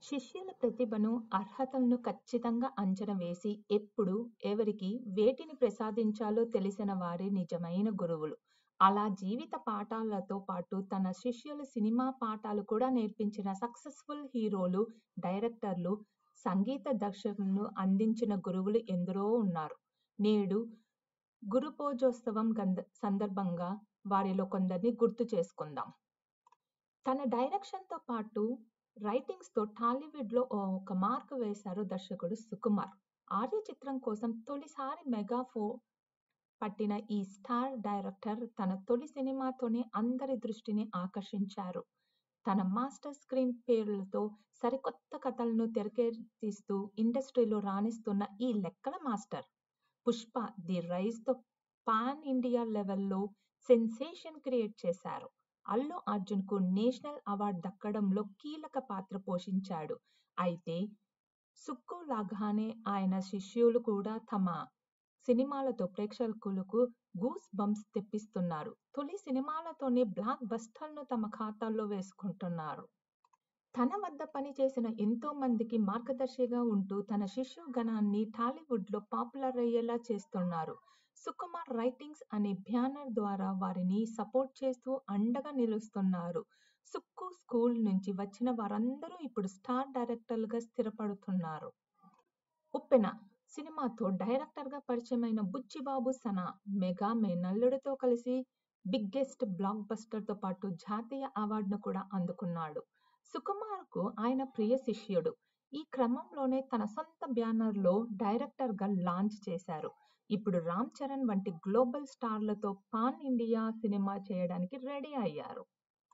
శిష్యుల ప్రతిభను, అర్హతలను ఖచ్చితంగా అంచనా వేసి, ఎప్పుడు, ఎవరికి వేటిని ప్రసాదించాలో తెలిసిన వారే నిజమైన గురువులు. అలా జీవిత పాఠాలతో పాటు తన శిష్యులు సినిమా పాఠాలు కూడా నేర్పించిన సక్సెస్ఫుల్ హీరోలు, డైరెక్టర్లు, సంగీత దర్శకులను అందించిన గురువులు ఎందరో ఉన్నారు. నేడు గురుపూజోత్సవం గంద సందర్భంగా వారిలో కొందరిని గుర్తు చేసుకుందాం. తన డైరెక్షన్తో పాటు రైటింగ్స్తో టాలీవుడ్లో ఒక మార్క్ వేశారు దర్శకుడు సుకుమార్. 'ఆర్య' చిత్రం కోసం తొలిసారి మెగా ఫోర్ పట్టిన ఈ స్టార్ డైరెక్టర్ తన తొలి సినిమాతోనే అందరి దృష్టిని ఆకర్షించారు. తన మాస్టర్ స్క్రీన్ ప్లేలతో సరికొత్త కథలను తెరకెక్కిస్తూ ఇండస్ట్రీలో రాణిస్తున్న ఈ లెక్కల మాస్టర్ 'పుష్ప ది రైజ్'తో పాన్ ఇండియా లెవెల్లో సెన్సేషన్ క్రియేట్ చేశారు. అల్లు అర్జున్కు నేషనల్ అవార్డు దక్కడంలో కీలక పాత్ర పోషించాడు. అయితే సుక్కు లాగానే ఆయన శిష్యులు కూడా తమ సినిమాలతో ప్రేక్షకులకు గూస్ బంప్స్ తెప్పిస్తున్నారు. తొలి సినిమాలతోనే బ్లాక్ బస్టర్లను తమ ఖాతాలో వేసుకుంటున్నారు. తన వద్ద పనిచేసిన ఎంతో మందికి మార్గదర్శిగా ఉంటూ తన శిష్య గణాన్ని టాలీవుడ్లో పాపులర్ అయ్యేలా చేస్తున్నారు. సుకుమార్ రైటింగ్స్ అనే బ్యానర్ ద్వారా వారిని సపోర్ట్ చేస్తూ అండగా నిలుస్తున్నారు. సుక్కు స్కూల్ నుంచి వచ్చిన వారందరూ ఇప్పుడు స్టార్ డైరెక్టర్లుగా స్థిరపడుతున్నారు. 'ఉప్పెన' సినిమాతో డైరెక్టర్గా పరిచయమైన బుచ్చిబాబు సనా మెగా మేనల్లుడుతో కలిసి బిగ్గెస్ట్ బ్లాక్ బస్టర్తో పాటు జాతీయ అవార్డును కూడా అందుకున్నాడు. సుకుమార్కు ఆయన ప్రియ శిష్యుడు. ఈ క్రమంలోనే తన సొంత బ్యానర్లో డైరెక్టర్గా లాంచ్ చేశారు. ఇప్పుడు రామ్ చరణ్ వంటి గ్లోబల్ స్టార్లతో పాన్ ఇండియా సినిమా చేయడానికి రెడీ అయ్యారు.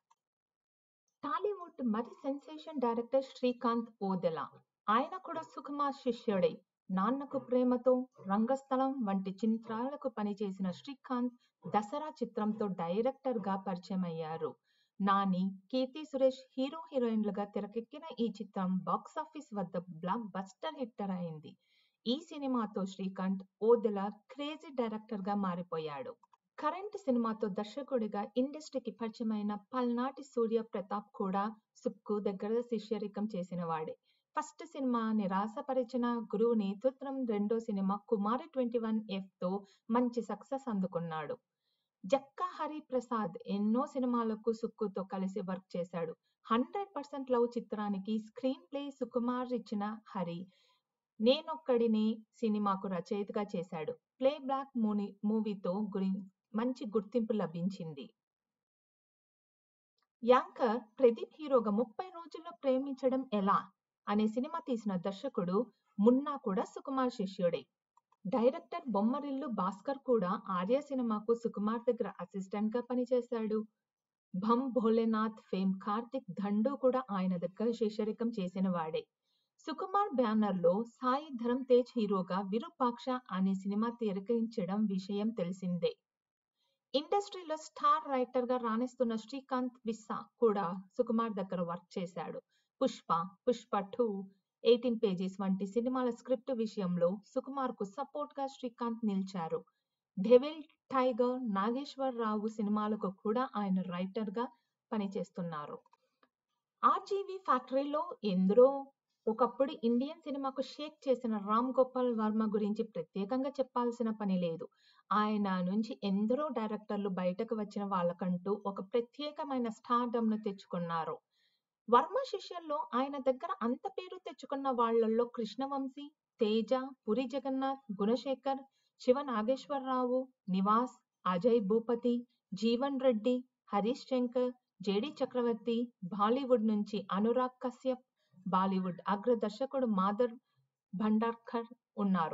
టాలీవుడ్ మరో సెన్సేషన్ డైరెక్టర్ శ్రీకాంత్ ఓదెల. ఆయన కూడా సుకుమార్ శిష్యుడే. 'నాన్నకు ప్రేమతో', 'రంగస్థలం' వంటి చిత్రాలకు పనిచేసిన శ్రీకాంత్ 'దసరా' చిత్రంతో డైరెక్టర్గా పరిచయమయ్యారు. నాని, కీర్తి సురేశ్ హీరో హీరోయిన్లుగా తెరకెక్కిన ఈ చిత్రం బాక్సాఫీస్ వద్ద బ్లాక్ బస్టర్ హిట్టర్ అయింది. ఈ సినిమాతో శ్రీకాంత్ ఓదెల క్రేజీ డైరెక్టర్గా మారిపోయాడు. 'కరెంట్' సినిమాతో దర్శకుడిగా ఇండస్ట్రీకి పరిచయమైన పల్నాటి సూర్య ప్రతాప్ కూడా సుక్కు దగ్గర శిష్యరికం చేసినవాడే. ఫస్ట్ సినిమా నిరాశపరిచిన గురువు నేతృత్వం రెండో సినిమా 'కుమారి ట్వంటీ వన్ ఎఫ్'తో మంచి సక్సెస్ అందుకున్నాడు. జక్కా హరి ప్రసాద్ ఎన్నో సినిమాలకు సుక్కుతో కలిసి వర్క్ చేశాడు. 'హండ్రెడ్ పర్సెంట్ లవ్' చిత్రానికి స్క్రీన్ ప్లే సుకుమార్ ఇచ్చిన హరి 'నేనొక్కడినే' సినిమాకు రచయితగా చేశాడు. ప్లే బ్యాక్ మూవీతో మంచి గుర్తింపు లభించింది. 'యాంకర్' ప్రదీప్ హీరోగా 'ముప్పై రోజుల్లో ప్రేమించడం ఎలా' అనే సినిమా తీసిన దర్శకుడు మున్నా కూడా సుకుమార్ శిష్యుడే. డైరెక్టర్ బొమ్మరిల్లు భాస్కర్ కూడా 'ఆర్య' సినిమాకు సుకుమార్ దగ్గర అసిస్టెంట్గా పనిచేశాడు. 'భం భోలేనాథ్' ఫేమ్ కార్తీక్ దండు కూడా ఆయన దగ్గర శిష్యరికం చేసినవాడే. సుకుమార్ బ్యానర్లో సాయి ధరమ్ తేజ్ హీరోగా 'విరూపాక్ష' అనే సినిమా తెరకెక్కించిన విషయం తెలిసిందే. ఇండస్ట్రీలో స్టార్ రైటర్గా రాణిస్తున్న శ్రీకాంత్ విస్సా కూడా సుకుమార్ దగ్గర వర్క్ చేశాడు. 'Pushpa', 'Pushpa two', 'eighteen pages' వంటి సినిమాల స్క్రిప్ట్ విషయంలో సుకుమార్కు సపోర్ట్గా శ్రీకాంత్ నిలిచారు. 'డెవిల్', 'టైగర్', 'నాగేశ్వరరావు' సినిమాలకు కూడా ఆయన రైటర్గా పనిచేస్తున్నారు. 'ఆర్జీవీ ఫ్యాక్టరీ'లో ఎందరో ఒకప్పుడు ఇండియన్ సినిమాకు షేక్ చేసిన రామ్ గోపాల్ వర్మ గురించి ప్రత్యేకంగా చెప్పాల్సిన పని లేదు. ఆయన నుంచి ఎందరో డైరెక్టర్లు బయటకు వచ్చిన వాళ్లకంటూ ఒక ప్రత్యేకమైన స్టార్డమ్ను తెచ్చుకున్నారు. వర్మ శిష్యుల్లో ఆయన దగ్గర అంత పేరు తెచ్చుకున్న వాళ్లలో కృష్ణవంశీ, తేజ, పూరీ జగన్నాథ్, గుణశేఖర్, శివ నాగేశ్వరరావు, నివాస్, అజయ్ భూపతి, జీవన్ రెడ్డి, హరీశ్ శంకర్, జెడి చక్రవర్తి, బాలీవుడ్ నుంచి అనురాగ్ కశ్యప్, బాలీవుడ్ అగ్ర దర్శకుడు మాధవ్ భండార్కర్ ఉన్నారు.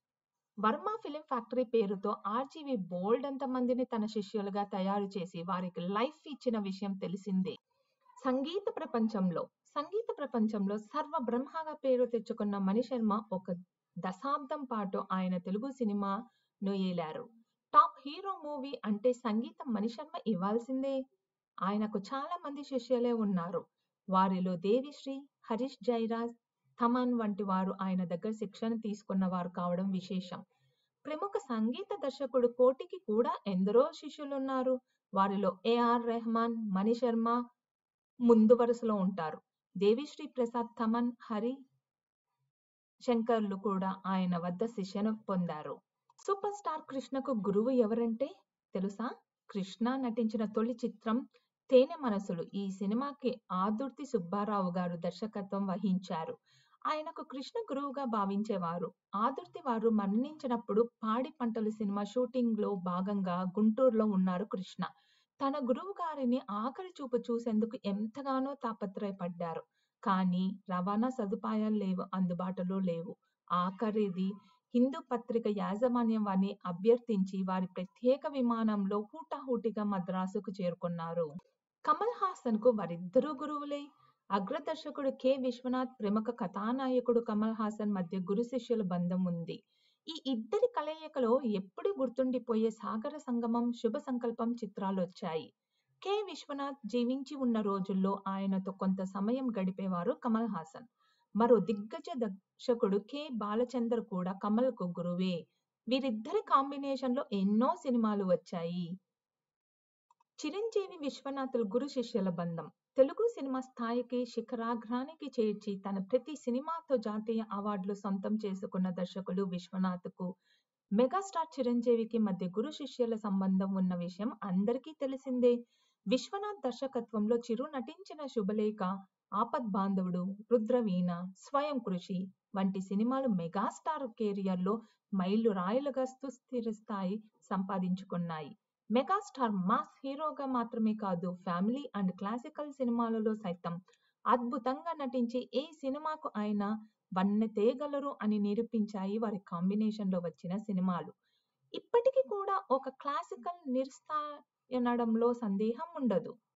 వర్మ ఫిల్మ్ ఫ్యాక్టరీ పేరుతో ఆర్జీవీ బోల్డంత మందిని తన శిష్యులుగా తయారు చేసి వారికి లైఫ్ ఇచ్చిన విషయం తెలిసిందే. సంగీత ప్రపంచంలో సంగీత ప్రపంచంలో సర్వ బ్రహ్మగా పేరు తెచ్చుకున్న మణిశర్మ ఒక దశాబ్దం పాటు ఆయన తెలుగు సినిమాను ఏలారు. టాప్ హీరో మూవీ అంటే సంగీతం మణిశర్మ ఇవ్వాల్సిందే. ఆయనకు చాలా మంది శిష్యులే ఉన్నారు. వారిలో దేవిశ్రీ, హరీష్ జయరాజ్, తమన్ వంటి వారు ఆయన దగ్గర శిక్షణ తీసుకున్న వారు కావడం విశేషం. ప్రముఖ సంగీత దర్శకుడు కోటికి కూడా ఎందరో శిష్యులున్నారు. వారిలో ఏఆర్ రెహమాన్, మణిశర్మ ముందు వరుసలో ఉంటారు. దేవిశ్రీ ప్రసాద్ తమన్ హరి శంకర్లు కూడా ఆయన వద్ద శిక్షణ పొందారు సూపర్ స్టార్ కృష్ణకు గురువు ఎవరంటే తెలుసా కృష్ణ నటించిన తొలి చిత్రం తేనె మనసులు ఈ సినిమాకి ఆదుర్తి సుబ్బారావు గారు దర్శకత్వం వహించారు ఆయనకు కృష్ణ గురువుగా భావించేవారు ఆదుర్తి వారు మరణించినప్పుడు పాడి పంటలు సినిమా షూటింగ్ లో భాగంగా గుంటూరులో ఉన్నారు కృష్ణ తన గురువు గారిని ఆఖరి చూపు చూసేందుకు ఎంతగానో తాపత్రయపడ్డారు కానీ రవాణా సదుపాయాలు లేవు అందుబాటులో లేవు ఆఖరిది హిందూ పత్రిక యాజమాన్యం వారిని అభ్యర్థించి వారి ప్రత్యేక విమానంలో హూటాహూటిగా మద్రాసుకు చేరుకున్నారు కమల్ హాసన్ కు వారిద్దరూ గురువులే అగ్రదర్శకుడు కె విశ్వనాథ్ ప్రముఖ కథానాయకుడు కమల్ హాసన్ మధ్య గురు శిష్యుల బంధం ఉంది ఈ ఇద్దరి కలయికలో ఎప్పుడు గుర్తుండిపోయే సాగర సంగమం శుభ సంకల్పం చిత్రాలు వచ్చాయి కె విశ్వనాథ్ జీవించి ఉన్న రోజుల్లో ఆయనతో కొంత సమయం గడిపేవారు కమల్ హాసన్ మరో దిగ్గజ దర్శకుడు కె బాలచందర్ కూడా కమల్ కు గురువే వీరిద్దరి కాంబినేషన్ లో ఎన్నో సినిమాలు వచ్చాయి చిరంజీవి విశ్వనాథుల గురు శిష్యుల బంధం తెలుగు సినిమా స్థాయికి శిఖరాగ్రానికి చేర్చి తన ప్రతి సినిమాతో జాతీయ అవార్డులు సొంతం చేసుకున్న దర్శకులు విశ్వనాథ్కు మెగాస్టార్ చిరంజీవికి మధ్య గురు శిష్యుల సంబంధం ఉన్న విషయం అందరికీ తెలిసిందే విశ్వనాథ్ దర్శకత్వంలో చిరు నటించిన శుభలేఖ ఆపద్ బాంధవుడు రుద్రవీణ స్వయం కృషి వంటి సినిమాలు మెగాస్టార్ కెరియర్లో మైలు రాయలుగా సుస్థిర స్థాయి సంపాదించుకున్నాయి మెగాస్టార్ మాస్ హీరోగా మాత్రమే కాదు ఫ్యామిలీ అండ్ క్లాసికల్ సినిమాలలో సైతం అద్భుతంగా నటించి ఏ సినిమాకు అయినా వన్నె తేగలరు అని నిరూపించాయి వారి కాంబినేషన్ లో వచ్చిన సినిమాలు ఇప్పటికీ కూడా ఒక క్లాసికల్ నిర్స్థాయనడంలో సందేహం ఉండదు